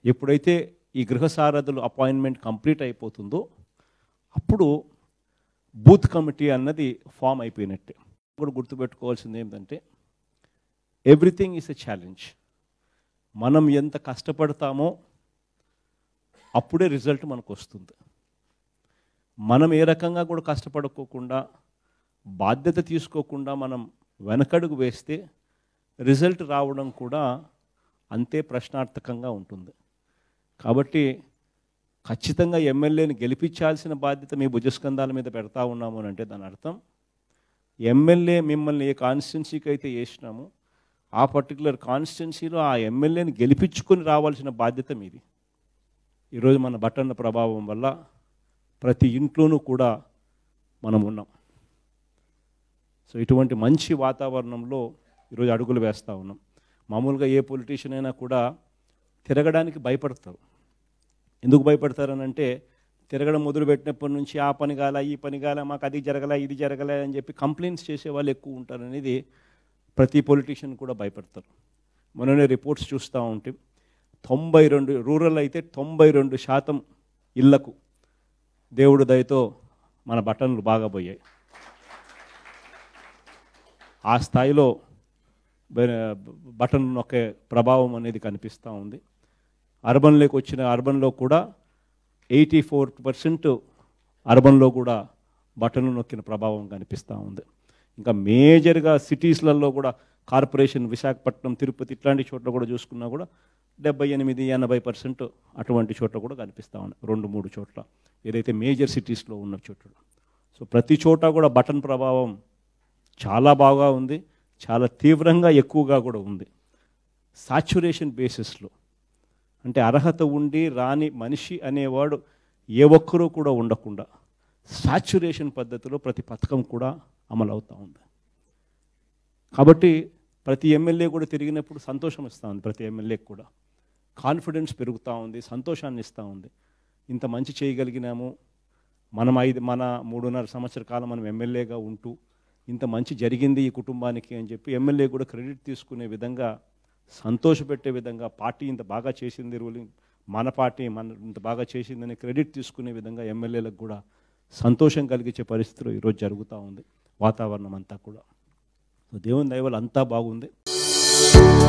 ఎప్పుడైతే ఈ గృహసారథులు appointment complete అయిపోతుందో అప్పుడు బూత్ కమిటీ అన్నది ఫామ్ అయిపోయినట్టే కూడా గుర్తుపెట్టుకోవాల్సింది ఏంటంటే ఎవ్రీథింగ్ ఈజ్ ఎ ఛాలెంజ్ మనం ఎంత కష్టపడతామో అప్పుడే రిజల్ట్ మనకు వస్తుంది మనం ఏ రకంగా కూడా కష్టపడుకోకుండా బాధ్యత తీసుకోకుండా మనం వెనకడుగు వేస్తే రిజల్ట్ రావడం కూడా అంతే ప్రశ్నార్థకంగా ఉంటుంది కాబట్టి ఖచ్చితంగా ఎమ్మెల్యేని గెలిపించాల్సిన బాధ్యత మీ భుజస్కంధాల మీద పెడతా ఉన్నాము అని అంటే దాని అర్థం ఎమ్మెల్యే మిమ్మల్ని ఏ కాన్స్టిట్యున్సీకి అయితే వేసినామో ఆ పర్టికులర్ కాన్స్టిట్యున్సీలో ఆ ఎమ్మెల్యేని గెలిపించుకొని రావాల్సిన బాధ్యత మీది ఈరోజు మన బట్టన్న ప్రభావం వల్ల ప్రతి ఇంట్లోనూ కూడా మనం ఉన్నాం సో ఇటువంటి మంచి వాతావరణంలో ఈరోజు అడుగులు వేస్తూ ఉన్నాం మామూలుగా ఏ పొలిటీషియన్ అయినా కూడా తిరగడానికి భయపడతారు ఎందుకు భయపడతారనంటే తిరగడం మొదలుపెట్టినప్పటి నుంచి ఆ పని కాల ఈ పని కాల మాకు అది జరగల ఇది జరగలే అని చెప్పి కంప్లైంట్స్ చేసే వాళ్ళు ఎక్కువ ఉంటారు అనేది ప్రతి పొలిటీషియన్ కూడా భయపడతారు మొన్ననే రిపోర్ట్స్ చూస్తూ ఉంటే తొంభై రెండు రూరల్ అయితే తొంభై రెండు శాతం ఇళ్లకు దేవుడు దయతో మన బటన్లు బాగా పోయాయి ఆ స్థాయిలో బె- బటన్ నొక్కే ప్రభావం అనేది కనిపిస్తూ ఉంది అర్బన్లోకి వచ్చిన అర్బన్లో కూడా ఎయిటీ ఫోర్ పర్సెంట్ అర్బన్లో కూడా బటన్లు నొక్కిన ప్రభావం కనిపిస్తూ ఉంది ఇంకా మేజర్గా సిటీస్లలో కూడా కార్పొరేషన్ విశాఖపట్నం తిరుపతి ఇట్లాంటి చోట్ల కూడా చూసుకున్నా కూడా డెబ్బై ఎనిమిది ఎనభై పర్సెంట్ అటువంటి చోట్ల కూడా కనిపిస్తూ ఉన్నాయి రెండు మూడు చోట్ల ఏదైతే మేజర్ సిటీస్లో ఉన్న చోట్ల సో ప్రతి చోట కూడా బటన్ ప్రభావం చాలా బాగా ఉంది చాలా తీవ్రంగా ఎక్కువగా కూడా ఉంది సాచురేషన్ బేసిస్లో అంటే అర్హత ఉండి రాని మనిషి అనేవాడు ఏ ఒక్కరూ కూడా ఉండకుండా సాచురేషన్ పద్ధతిలో ప్రతి పథకం కూడా అమలు అవుతూ ఉంది కాబట్టి ప్రతి ఎమ్మెల్యే కూడా తిరిగినప్పుడు సంతోషం ఇస్తూ ఉంది ప్రతి ఎమ్మెల్యేకి కూడా కాన్ఫిడెన్స్ పెరుగుతూ ఉంది సంతోషాన్ని ఇస్తూ ఉంది ఇంత మంచి చేయగలిగినాము మనం ఐదు మన మూడున్నర సంవత్సర కాలం మనం ఎమ్మెల్యేగా ఉంటూ ఇంత మంచి జరిగింది ఈ కుటుంబానికి అని చెప్పి ఎమ్మెల్యే కూడా క్రెడిట్ తీసుకునే విధంగా సంతోషపెట్టే విధంగా పార్టీ ఇంత బాగా చేసింది రూలింగ్ మన పార్టీ మన ఇంత బాగా చేసిందని క్రెడిట్ తీసుకునే విధంగా ఎమ్మెల్యేలకు కూడా సంతోషం కలిగించే పరిస్థితులు ఈరోజు జరుగుతూ ఉంది వాతావరణం అంతా కూడా సో దేవుని దయవల్ల అంతా బాగుంది